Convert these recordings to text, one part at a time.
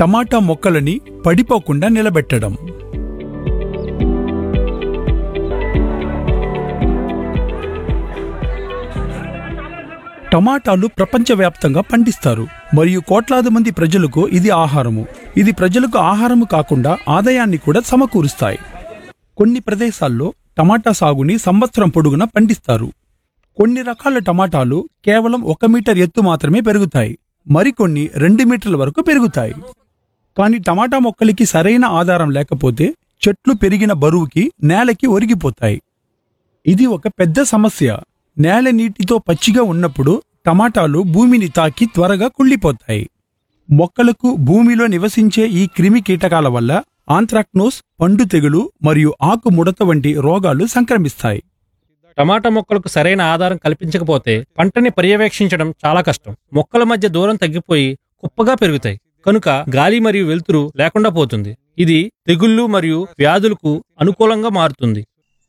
టమాటా మొక్కలని పడిపోకుండా నిలబెట్టడం టమాటాలు ప్రపంచవ్యాప్తంగా పండిస్తారు మరియు కోట్లాది మంది ప్రజలకు ఇది ఆహారము ఇది ప్రజలకు ఆహారము కాకుండా ఆదాయాన్ని కూడా సమకూరుస్తాయి కొన్ని ప్రదేశాల్లో టమాటా సాగుని సంవత్సరం పొడుగునా పండిస్తారు కొన్ని రకాల టమాటాలు కేవలం ఒక మీటర్ ఎత్తు మాత్రమే పెరుగుతాయి మరికొన్ని రెండు మీటర్ల వరకు పెరుగుతాయి కానీ టమాటా మొక్కలకి సరైన ఆధారం లేకపోతే చెట్లు పెరిగిన బరువుకి నేలకి ఒరిగిపోతాయి ఇది ఒక పెద్ద సమస్య నేల నీటితో పచ్చిగా ఉన్నప్పుడు టమాటాలు భూమిని తాకి త్వరగా కుళ్ళిపోతాయి మొక్కలకు భూమిలో నివసించే ఈ క్రిమి కీటకాల వల్ల ఆంథ్రాక్నోస్ పండు తెగులు మరియు ఆకు ముడత వంటి రోగాలు సంక్రమిస్తాయి టమాటా మొక్కలకు సరైన ఆధారం కల్పించకపోతే పంటని పర్యవేక్షించడం చాలా కష్టం మొక్కల మధ్య దూరం తగ్గిపోయి కుప్పగా పెరుగుతాయి కనుక గాలి మరియు వెలుతురు లేకుండా పోతుంది ఇది తెగుళ్ళు మరియు వ్యాధులకు అనుకూలంగా మారుతుంది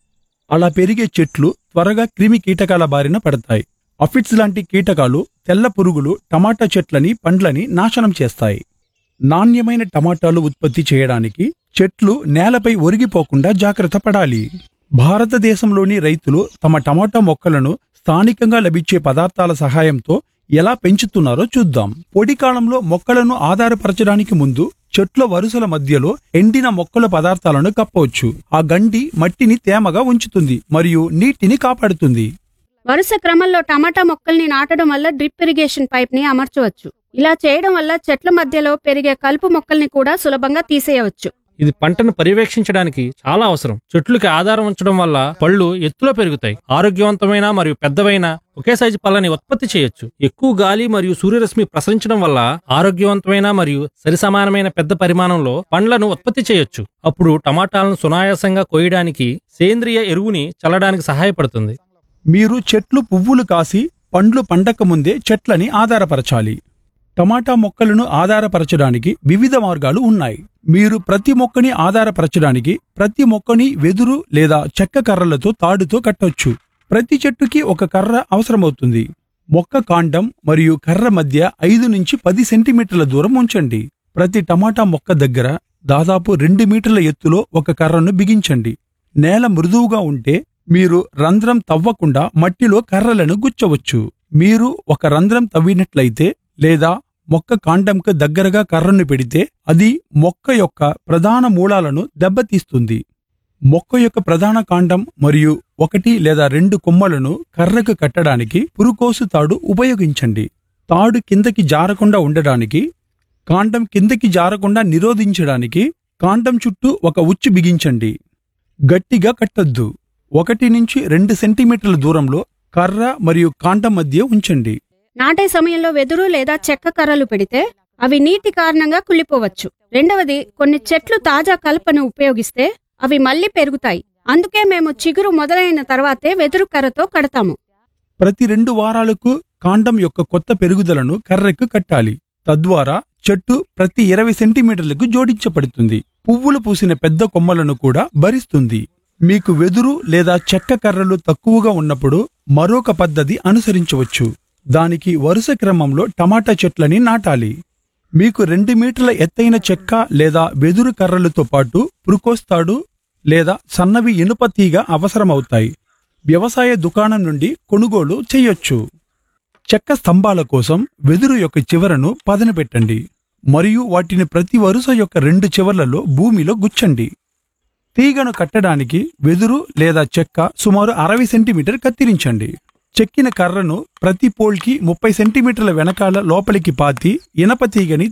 అలా పెరిగే చెట్లు త్వరగా క్రిమి కీటకాల బారిన పడతాయి అఫిడ్స్ లాంటి కీటకాలు తెల్ల పురుగులు టమాటా చెట్లని పండ్లని నాశనం చేస్తాయి నాణ్యమైన టమాటాలు ఉత్పత్తి చేయడానికి చెట్లు నేలపై ఒరిగిపోకుండా జాగ్రత్త పడాలి భారతదేశంలోని రైతులు తమ టమాటా మొక్కలను స్థానికంగా లభించే పదార్థాల సహాయంతో ఎలా పెంచుతున్నారో చూద్దాం పొడి కాలంలో మొక్కలను ఆధారపరచడానికి ముందు చెట్ల వరుసల మధ్యలో ఎండిన మొక్కల పదార్థాలను కప్పవచ్చు ఆ గండి మట్టిని తేమగా ఉంచుతుంది మరియు నీటిని కాపాడుతుంది వరుస క్రమంలో టమాటా మొక్కల్ని నాటడం వల్ల డ్రిప్ ఇరిగేషన్ పైప్ ని అమర్చవచ్చు ఇలా చేయడం వల్ల చెట్ల మధ్యలో పెరిగే కలుపు మొక్కల్ని కూడా సులభంగా తీసేయవచ్చు ఇది పంటను పర్యవేక్షించడానికి చాలా అవసరం చెట్లుకి ఆధారం ఉంచడం వల్ల పళ్ళు ఎత్తులో పెరుగుతాయి ఆరోగ్యవంతమైన మరియు పెద్దవైన ఒకే సైజు పళ్ళని ఉత్పత్తి చేయొచ్చు ఎక్కువ గాలి మరియు సూర్యరశ్మి ప్రసరించడం వల్ల ఆరోగ్యవంతమైన మరియు సరిసమానమైన పెద్ద పరిమాణంలో పండ్లను ఉత్పత్తి చేయొచ్చు అప్పుడు టమాటాలను సునాయాసంగా కోయడానికి సేంద్రియ ఎరువుని చల్లడానికి సహాయపడుతుంది మీరు చెట్లు పువ్వులు కాసి పండ్లు పండక ముందే చెట్లని ఆధారపరచాలి టమాటా మొక్కలను ఆధారపరచడానికి వివిధ మార్గాలు ఉన్నాయి మీరు ప్రతి మొక్కని ఆధారపరచడానికి ప్రతి మొక్కని వెదురు లేదా చెక్క కర్రలతో తాడుతో కట్టొచ్చు ప్రతి చెట్టుకి ఒక కర్ర అవసరమవుతుంది మొక్క కాండం మరియు కర్ర మధ్య ఐదు నుంచి పది సెంటీమీటర్ల దూరం ఉంచండి ప్రతి టమాటా మొక్క దగ్గర దాదాపు రెండు మీటర్ల ఎత్తులో ఒక కర్రను బిగించండి నేల మృదువుగా ఉంటే మీరు రంధ్రం తవ్వకుండా మట్టిలో కర్రలను గుచ్చవచ్చు మీరు ఒక రంధ్రం తవ్వినట్లయితే లేదా మొక్క కాండంకు దగ్గరగా కర్రను పెడితే అది మొక్క యొక్క ప్రధాన మూలాలను దెబ్బతీస్తుంది మొక్క యొక్క ప్రధాన కాండం మరియు ఒకటి లేదా రెండు కొమ్మలను కర్రకు కట్టడానికి పురుకోసు తాడు ఉపయోగించండి తాడు కిందకి జారకుండా ఉండడానికి కాండం కిందకి జారకుండా నిరోధించడానికి కాండం చుట్టూ ఒక ఉచ్చు బిగించండి గట్టిగా కట్టొద్దు ఒకటి నుంచి రెండు సెంటీమీటర్ల దూరంలో కర్ర మరియు కాండం మధ్య ఉంచండి నాటే సమయంలో వెదురు లేదా చెక్క కర్రలు పెడితే అవి నీటి కారణంగా కుళ్ళిపోవచ్చు రెండవది కొన్ని చెట్లు తాజా కలపను ఉపయోగిస్తే అవి మళ్ళీ పెరుగుతాయి అందుకే మేము చిగురు మొదలైన తర్వాతే వెదురు కర్రతో కడతాము ప్రతి రెండు వారాలకు కాండం యొక్క కొత్త పెరుగుదలను కర్రెకు కట్టాలి తద్వారా చెట్టు ప్రతి ఇరవై సెంటీమీటర్లకు జోడించబడుతుంది పువ్వులు పూసిన పెద్ద కొమ్మలను కూడా భరిస్తుంది మీకు వెదురు లేదా చెక్క కర్రలు తక్కువగా ఉన్నప్పుడు మరొక పద్ధతి అనుసరించవచ్చు దానికి వరుస క్రమంలో టమాటా చెట్లని నాటాలి మీకు రెండు మీటర్ల ఎత్తైన చెక్క లేదా వెదురు కర్రలతో పాటు పురుకోస్తాడు లేదా సన్నవి ఇనుప తీగ అవసరమవుతాయి వ్యవసాయ దుకాణం నుండి కొనుగోలు చేయొచ్చు చెక్క స్తంభాల కోసం వెదురు యొక్క చివరను పదనపెట్టండి మరియు వాటిని ప్రతి వరుస యొక్క రెండు చివర్లలో భూమిలో గుచ్చండి తీగను కట్టడానికి వెదురు లేదా చెక్క సుమారు అరవై సెంటీమీటర్ కత్తిరించండి చెక్కిన కర్రను ప్రతి పోల్కి ముప్పై సెంటీమీటర్ల వెనకాల లోపలికి పాతి ఇనప తీగని